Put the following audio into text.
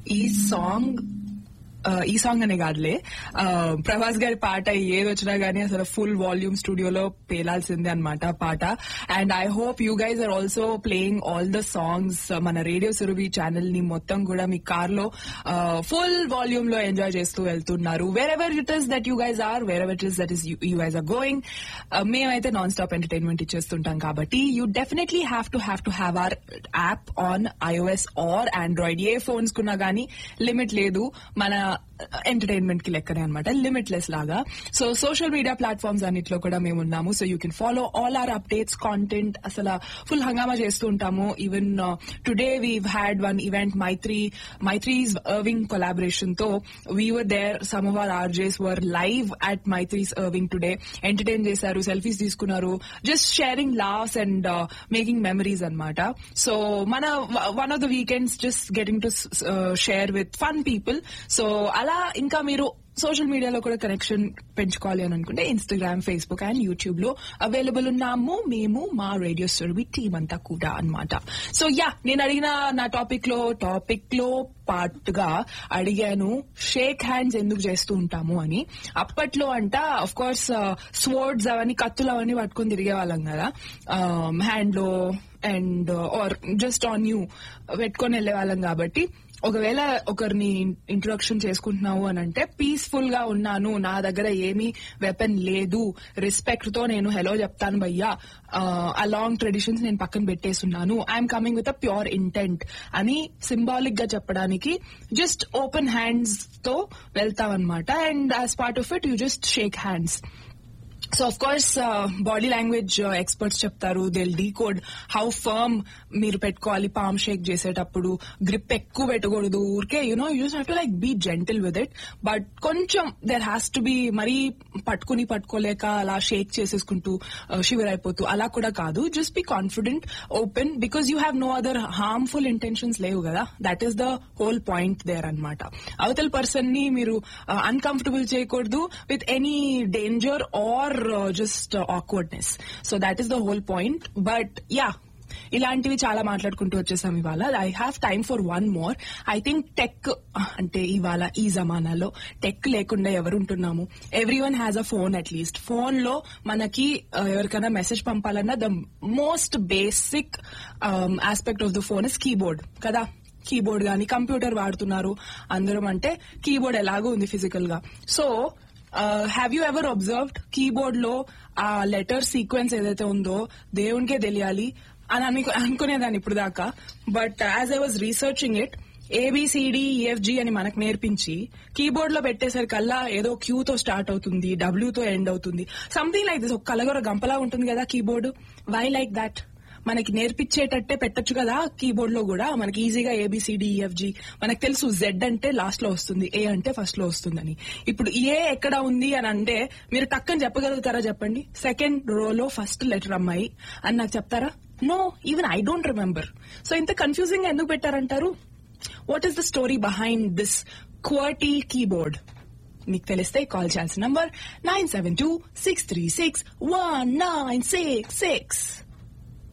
ఈ సాంగ్ ఆ, ఈ సాంగ్ అనే కాదులే ఆ, ప్రభాస్ గారి పాట ఏది వచ్చినా గానీ అసలు ఫుల్ వాల్యూమ్ స్టూడియోలో పేలాల్సిందే అన్నమాట పాట and I hope you guys are also playing all the songs మన రేడియో సురభి ఛానల్ ని మొత్తం కూడా మీ కార్ లో ఫుల్ వాల్యూమ్ లో ఎంజాయ్ చేస్తూ వెళ్తున్నారు wherever it is that you guys are wherever it is that is you guys are going మేమైతే నాన్ స్టాప్ ఎంటర్టైన్మెంట్ ఇచ్చేస్తుంటాం కాబట్టి you definitely have to have to have our app on iOS or Android a phones కున్నా గానీ limit లేదు మన entertainment కి లెక్కనే అనమాట లిమిట్లెస్ లాగా సో సోషల్ మీడియా ప్లాట్ఫామ్స్ అన్నిట్లో కూడా మేము ఉన్నాము so you can follow all our updates content అసలు ఫుల్ హంగామా చేస్తూ ఉంటాము even today we had one event Maitri Maitri's Irving collaboration తో we were there some of our RJs were live at Maitri's Irving today entertain చేశారు సెల్ఫీస్ తీసుకున్నారు just sharing laughs and making memories అన్నమాట so మన one of the weekends just getting to share with fun people so అలా ఇంకా మీరు social మీడియాలో కూడా connection పెంచుకోవాలి అని అనుకుంటే ఇన్స్టాగ్రామ్ ఫేస్బుక్ అండ్ యూట్యూబ్ లో అవైలబుల్ ఉన్నాము మేము మా రేడియో సర్వీ టీమ్ అంతా కూడా అన్నమాట సో యా నేను అడిగిన నా టాపిక్ లో టాపిక్ లో పార్ట్గా అడిగాను షేక్ హ్యాండ్స్ ఎందుకు చేస్తూ ఉంటాము అని అప్పట్లో అంట అఫ్ కోర్స్ స్వర్డ్స్ అవన్నీ కత్తులు అవన్నీ పట్టుకొని తిరిగే వాళ్ళం కదా హ్యాండ్ లో and or just on you పెట్టుకొని వెళ్లే వాళ్ళం కాబట్టి ఒకవేళ ఒకరిని ఇంట్రొడక్షన్ చేసుకుంటున్నావు అని అంటే పీస్ఫుల్ గా ఉన్నాను నా దగ్గర ఏమీ వెపన్ లేదు రెస్పెక్ట్ తో నేను హెలో చెప్తాను భయ్యా ఆ లాంగ్ ట్రెడిషన్స్ నేను పక్కన పెట్టేస్తున్నాను I'm coming with a pure intent అని సింబాలిక్ గా చెప్పడానికి జస్ట్ ఓపెన్ హ్యాండ్స్ తో వెళ్తాం అనమాట and as part of it you just shake hands so of course body language experts చెప్తారు they'll decode how firm మీరు పెట్టుకోవాలి పామ్ షేక్ చేసేటప్పుడు గ్రిప్ ఎక్కువ పెట్టకూడదు ఊరికే you know you have to like be gentle with it but కొంచెం there has to be మరీ పట్టుకుని పట్టుకోలేక అలా షేక్ చేసేసుకుంటూ షివర్ అయిపోతూ అలా కూడా కాదు just be confident open because you have no other harmful intentions లేవు కదా that is the whole point there అనమాట అవతల పర్సన్ ని మీరు అన్కంఫర్టబుల్ చేయకూడదు with any danger or just awkwardness so that is the whole point but yeah ఇలాంటివి చాలా మాట్లాడుకుంటూ వచ్చేసాం ఇవాళ I have time for one more I think tech అంటే ఇవాళ ఈ జమానాలో టెక్ లేకుండా ఎవరు ఉంటున్నాము everyone has a phone at least phone లో మనకి uh, ఎవరికైనా మెసేజ్ పంపాలన్నా the most basic aspect of the phone is keyboard కదా కీబోర్డ్ గాని కంప్యూటర్ వాడుతున్నారు అందరం అంటే కీబోర్డ్ ఎలాగో ఉంది ఫిజికల్ గా so have you ever observed keyboard లో ఆ లెటర్ సీక్వెన్స్ ఏదైతే ఉందో దేవునికే తెలియాలి అని అనుకు అనుకునేదాన్ని ఇప్పుడు దాకా but as I was researching it A B C D E F G అని మనకు నేర్పించి కీబోర్డ్ లో పెట్టేసరికల్లా ఏదో క్యూ తో స్టార్ట్ అవుతుంది డబ్ల్యూ తో ఎండ్ అవుతుంది సంథింగ్ లైక్ దిస్ ఒక కలగొర గంపలా ఉంటుంది కదా కీబోర్డ్ వై లైక్ దాట్ మనకి నేర్పించేటట్టే పెట్టొచ్చు కదా కీబోర్డ్ లో కూడా మనకి ఈజీగా ఏబిసిడి ఈఎఫ్జి మనకు తెలుసు జెడ్ అంటే లాస్ట్ లో వస్తుంది ఏ అంటే ఫస్ట్ లో వస్తుందని ఇప్పుడు ఏ ఎక్కడ ఉంది అని అంటే మీరు టక్కని చెప్పగలుగుతారా చెప్పండి సెకండ్ రోలో ఫస్ట్ లెటర్ అమ్మాయి అని నాకు చెప్తారా no even I don't remember so ఇంత కన్ఫ్యూజింగ్ ఎందుకు పెట్టారంటారు what is the story behind this QWERTY keyboard మీకు తెలిస్తే కాల్ చేయాల్సిన number nine seven two six three six one nine six six